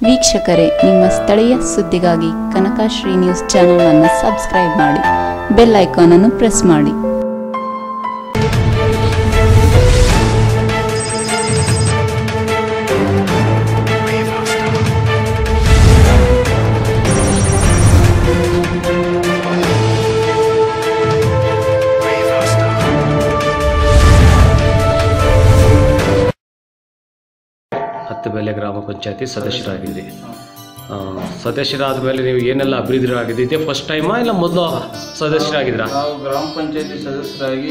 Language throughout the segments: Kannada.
ವೀಕ್ಷಕರೇ ನಿಮ್ಮ ಸ್ಥಳೀಯ ಸುದ್ದಿಗಾಗಿ ಕನಕಶ್ರೀ ನ್ಯೂಸ್ ಚಾನೆಲ್ ಅನ್ನು ಸಬ್ಸ್ಕ್ರೈಬ್ ಮಾಡಿ ಬೆಲ್ ಐಕಾನ್ ಅನ್ನು ಪ್ರೆಸ್ ಮಾಡಿ ಹತ್ತು ಬೆಲೆ ಗ್ರಾಮ ಪಂಚಾಯತಿ ಸದಸ್ಯರಾಗಿದ್ರಿ ಆ, ಸದಸ್ಯರಾದ ಮೇಲೆ ನೀವು ಏನೆಲ್ಲ ಅಭಿವೃದ್ಧಿ ಆಗಿದೆ ಇದೇ ಫಸ್ಟ್ ಟೈಮಾ ಇಲ್ಲ ಮೊದಲು ಸದಸ್ಯರಾಗಿದ್ರಾ ನಾವು ಗ್ರಾಮ ಪಂಚಾಯತಿ ಸದಸ್ಯರಾಗಿ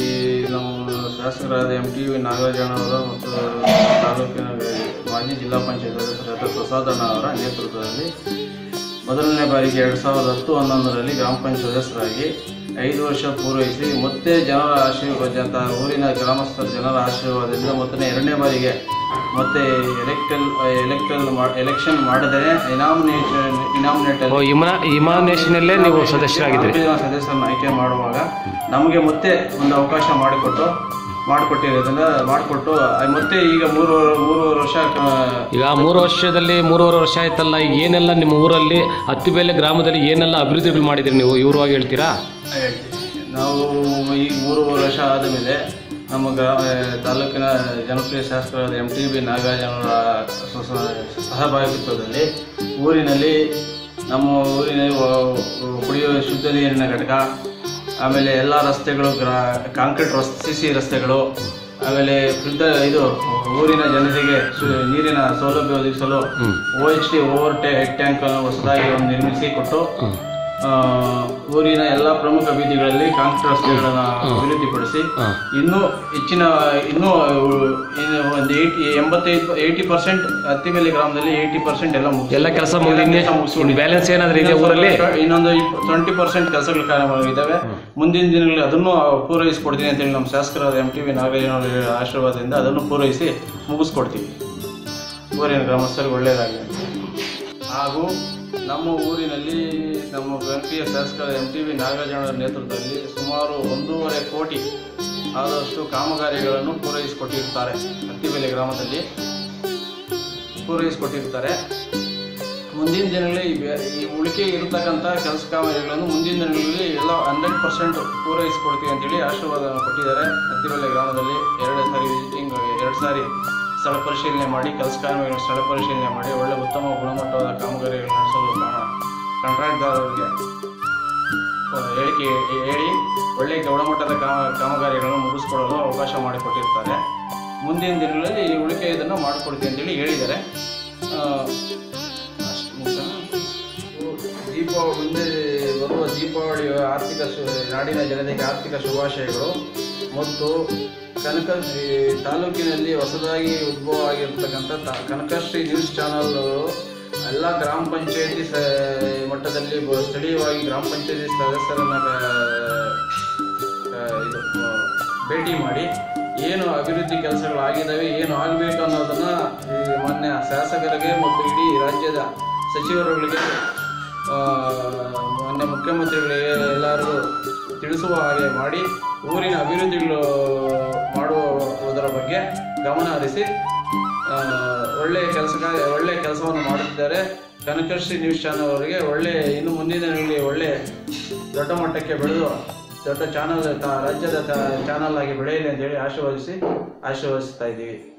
ನಮ್ಮ ಶಾಸಕರಾದ ಎಂ ಟಿ ವಿ ನಾಗರಾಜಣ್ಣ ಅವರ ಮತ್ತು ತಾಲೂಕಿನ ಮಾಜಿ ಜಿಲ್ಲಾ ಪಂಚಾಯತ್ ಸದಸ್ಯರಾದ ಪ್ರಸಾದಣ್ಣ ಅವರ ನೇತೃತ್ವದಲ್ಲಿ ಮೊದಲನೇ ಬಾರಿಗೆ ಎರಡು ಸಾವಿರದ ಹತ್ತು ಹನ್ನೊಂದರಲ್ಲಿ ಗ್ರಾಮ ಪಂಚಾಯತ್ ಸದಸ್ಯರಾಗಿ ಐದು ವರ್ಷ ಪೂರೈಸಿ ಮತ್ತೆ ಜನರ ಆಶೀರ್ವಾದ ಜನ ಊರಿನ ಗ್ರಾಮಸ್ಥರ ಜನರ ಆಶೀರ್ವಾದದಿಂದ ಮತ್ತೆ ಎರಡನೇ ಬಾರಿಗೆ ಮತ್ತೆ ಎಲೆಕ್ಟಲ್ ಎಲೆಕ್ಟಲ್ ಎಲೆಕ್ಷನ್ ಮಾಡದೇ ಇನಾಮಿನೇಷನ್ ಇನಾಮಿನೇಟ್ ಓ ಇಮಾ ಇಮಾನೇಷನಲ್ಲೇ ನೀವು ಸದಸ್ಯರಾಗಿದ್ರಿ ಜನ ಸದಸ್ಯರನ್ನು ಆಯ್ಕೆ ಮಾಡುವಾಗ ನಮಗೆ ಮತ್ತೆ ಒಂದು ಅವಕಾಶ ಮಾಡಿಕೊಟ್ಟು ಮಾಡಿಕೊಟ್ಟಿರೋದ್ರಿಂದ ಮಾಡಿಕೊಟ್ಟು ಮತ್ತೆ ಈಗ ಮೂರು ಮೂರುವರೆ ವರ್ಷ ಕ- ಈಗ ಮೂರು ವರ್ಷದಲ್ಲಿ ಮೂರುವರೆ ವರ್ಷ ಆಯ್ತಲ್ಲ ಈಗ ಏನೆಲ್ಲ ನಿಮ್ಮ ಊರಲ್ಲಿ ಹತ್ತು ಬೆಲೆ ಗ್ರಾಮದಲ್ಲಿ ಏನೆಲ್ಲ ಅಭಿವೃದ್ಧಿಗಳು ಮಾಡಿದ್ರಿ ನೀವು ಇವ್ರವಾಗಿ ಹೇಳ್ತೀರಾ ಹೇಳ್ತೀನಿ. ನಾವು ಈಗ ಮೂರುವರೆ ವರ್ಷ ಆದ ಮೇಲೆ ನಮ್ಮ ಗ್ರಾ ಆ, ತಾಲೂಕಿನ ಜನಪ್ರಿಯ ಶಾಸಕರಾದ ಎಂ ಟಿ ಬಿ ನಾಗರಾಜನವರ ಸ- ಸ- ಸಹಭಾಗಿತ್ವದಲ್ಲಿ ಊರಿನಲ್ಲಿ ನಮ್ಮ ಊರಿನಲ್ಲಿ ವ- ಕುಡಿಯುವ ಶುದ್ಧ ನೀರಿನ ಘಟಕ ಆಮೇಲೆ ಎಲ್ಲ ರಸ್ತೆಗಳು ಗ್ರಾ ಕಾಂಕ್ರೀಟ್ ರಸ್ ಸಿ ಸಿ ರಸ್ತೆಗಳು ಆಮೇಲೆ ಶುದ್ಧ ಇದು ಊರಿನ ಜನತೆಗೆ ಸು- ನೀರಿನ ಸೌಲಭ್ಯ ಒದಗಿಸಲು O H T over tank ಅನ್ನು ಹೊಸದಾಗಿ ಒಂದು ನಿರ್ಮಿಸಿ ಕೊಟ್ಟು ಆ, ಊರಿನ ಎಲ್ಲ ಪ್ರಮುಖ ಬೀದಿಗಳಲ್ಲಿ ಕಾಂಕ್ರೀಟ್ ರಸ್ತೆಗಳನ್ನು ಅಭಿವೃದ್ಧಿಪಡಿಸಿ ಇನ್ನೂ ಹೆಚ್ಚಿನ ಇನ್ನೂ ಏನು ಒಂದು ಏಯ್ಟಿ ಎಂಬತ್ತೈದು ಏಯ್ಟಿ ಪರ್ಸೆಂಟ್ ಹತ್ತಿಬೆಲೆ ಗ್ರಾಮದಲ್ಲಿ ಏಯ್ಟಿ ಪರ್ಸೆಂಟ್ ಎಲ್ಲ ಮುಗ್ಸಿ- ಎಲ್ಲ ಕೆಲಸ ಎಲ್ಲ ಮುಗಿದ ಕೆಲ್ಸ ಮುಗ್ಸ್ಕೊಂಡಿದ್ದೀವಿ. ಬ್ಯಾಲೆನ್ಸ್ ಏನಾದ್ರೂ ಇದೆ ಇನ್ನೊಂದು ಊರಲ್ಲಿ ಸ್ವಲ್ಪ ಇನ್ನೊಂದು ಟ್ವೆಂಟಿ ಪರ್ಸೆಂಟ್ ಕೆಲಸಗಳು ಕಾರ್ಯವಾಗಿದ್ದಾವೆ ಮುಂದಿನ ದಿನಗಳಲ್ಲಿ ಅದನ್ನು ಪೂರೈಸಿಕೊಡ್ತೀನಿ ಅಂತೇಳಿ ನಮ್ಮ ಶಾಸಕರಾದ ಎಂ ಟಿ ವಿ ನಾಗರಾಜನವರ ಆಶೀರ್ವಾದದಿಂದ ಅದನ್ನು ಪೂರೈಸಿ ಮುಗಿಸ್ಕೊಡ್ತೀವಿ ಊರಿನ ಗ್ರಾಮಸ್ಥರಿಗೆ ಒಳ್ಳೆಯದಾಗಲಿ ಹಾಗೂ ನಮ್ಮ ಊರಿನಲ್ಲಿ ನಮ್ಮ ಗಣಪೀಯ ಶಾಸಕರ ಎಂ ಟಿ ವಿ ನಾಗರಾಜನವರ ನೇತೃತ್ವದಲ್ಲಿ ಸುಮಾರು ಒಂದೂವರೆ ಕೋಟಿ ಆದಷ್ಟು ಕಾಮಗಾರಿಗಳನ್ನು ಪೂರೈಸಿಕೊಟ್ಟಿರ್ತಾರೆ ಹತ್ತಿಬೆಲೆ ಗ್ರಾಮದಲ್ಲಿ ಪೂರೈಸಿಕೊಟ್ಟಿರ್ತಾರೆ ಮುಂದಿನ ದಿನಗಳಲ್ಲಿ ಈ ಬೆ- ಈ ಉಳಿಕೆ ಇರತಕ್ಕಂಥ ಕೆಲಸ ಕಾಮಗಾರಿಗಳನ್ನು ಮುಂದಿನ ದಿನಗಳಲ್ಲಿ ಎಲ್ಲ ಹಂಡ್ರೆಡ್ ಪರ್ಸೆಂಟ್ ಪೂರೈಸಿಕೊಡ್ತೀವಿ ಅಂತೇಳಿ ಆಶೀರ್ವಾದ ಕೊಟ್ಟಿದ್ದಾರೆ ಹತ್ತಿಬೆಲೆ ಗ್ರಾಮದಲ್ಲಿ ಎರಡು ಸಾರಿ ವಿಸಿಟಿಂಗ್ ಎರಡು ಸಾರಿ ಸ್ಥಳ ಪರಿಶೀಲನೆ ಮಾಡಿ ಕೆಲಸ ಕಾಮಗಾರಿಗಳ ಸ್ಥಳ ಪರಿಶೀಲನೆ ಮಾಡಿ ಒಳ್ಳೆ ಉತ್ತಮ ಗುಣಮಟ್ಟದ ಕಾಮಗಾರಿಗಳು ನಡೆಸಲು ಕಾಂಟ್ರಾಕ್ಟ್ದಾರರಿಗೆ ಹೇಳಿಕೆ ಹೇಳಿ ಒಳ್ಳೆಯ ಗುಣಮಟ್ಟದ ಕಾಮ ಕಾಮಗಾರಿಗಳನ್ನು ಮುಗಿಸ್ಕೊಡಲು ಅವಕಾಶ ಮಾಡಿಕೊಟ್ಟಿರ್ತಾರೆ ಮುಂದಿನ ದಿನಗಳಲ್ಲಿ ಈ ಉಳಿಕೆ ಇದನ್ನು ಮಾಡಿಕೊಡ್ತೀವಿ ಅಂತೇಳಿ ಹೇಳಿದ್ದಾರೆ ಆ, ಅಷ್ಟ್ ಮುಗ್ಸೋಣ? ದೀಪಾವಳಿ ಮುಂದೆ ಬರುವ ದೀಪಾವಳಿ ಆರ್ಥಿಕ ಶು ನಾಡಿನ ಜನತೆಗೆ ಆರ್ಥಿಕ ಶುಭಾಶಯಗಳು ಮತ್ತು ಕನಕ ಈ ತಾಲೂಕಿನಲ್ಲಿ ಹೊಸದಾಗಿ ಉದ್ಭವ ಆಗಿರ್ತಕ್ಕಂಥ ತ- ಕನಕಶ್ರೀ ನ್ಯೂಸ್ ಚಾನಲ್ ಎಲ್ಲ ಗ್ರಾಮ ಪಂಚಾಯತಿ ಸ ಮಟ್ಟದಲ್ಲಿ ಬ- ಸ್ಥಳೀಯವಾಗಿ ಗ್ರಾಮ ಪಂಚಾಯತಿ ಸದಸ್ಯರನ್ನ ಕ- ಕ- ಇದು ಆ, ಭೇಟಿ ಮಾಡಿ ಏನು ಅಭಿವೃದ್ಧಿ ಕೆಲಸಗಳಾಗಿದ್ದಾವೆ ಏನು ಆಗಬೇಕು ಅನ್ನೋದನ್ನ ಈ ಮಾನ್ಯ ಶಾಸಕರಿಗೆ ಮತ್ತು ಇಡೀ ರಾಜ್ಯದ ಸಚಿವರುಗಳಿಗೆ ಆ, ಮಾನ್ಯ ಮುಖ್ಯಮಂತ್ರಿಗಳಿಗೆ ಎಲ್ಲರಿಗೂ ತಿಳಿಸುವ ಹಾಗೆ ಮಾಡಿ ಊರಿನ ಅಭಿವೃದ್ಧಿಗಳು ಮಾಡುವುದರ ಬಗ್ಗೆ ಗಮನ ಹರಿಸಿ ಆ, ಒಳ್ಳೆಯ ಕೆಲಸ ಒಳ್ಳೆಯ ಕೆಲಸವನ್ನು ಮಾಡುತ್ತಿದ್ದಾರೆ ಕನಕಶ್ರೀ ನ್ಯೂಸ್ ಚಾನಲ್ ಅವರಿಗೆ ಒಳ್ಳೆ ಇನ್ನು ಮುಂದಿನ ದಿನಗಳಲ್ಲಿ ಒಳ್ಳೆ ದೊಡ್ಡ ಮಟ್ಟಕ್ಕೆ ಬೆಳೆದು ದೊಡ್ಡ ಚಾನಲ್ ರಾಜ್ಯದ ಚಾನಲ್ ಆಗಿ ಬೆಳೆಯಲಿ ಅಂತೇಳಿ ಆಶೀರ್ವದಿಸಿ ಆಶೀರ್ವದಿಸ್ತಾ ಇದ್ದೀವಿ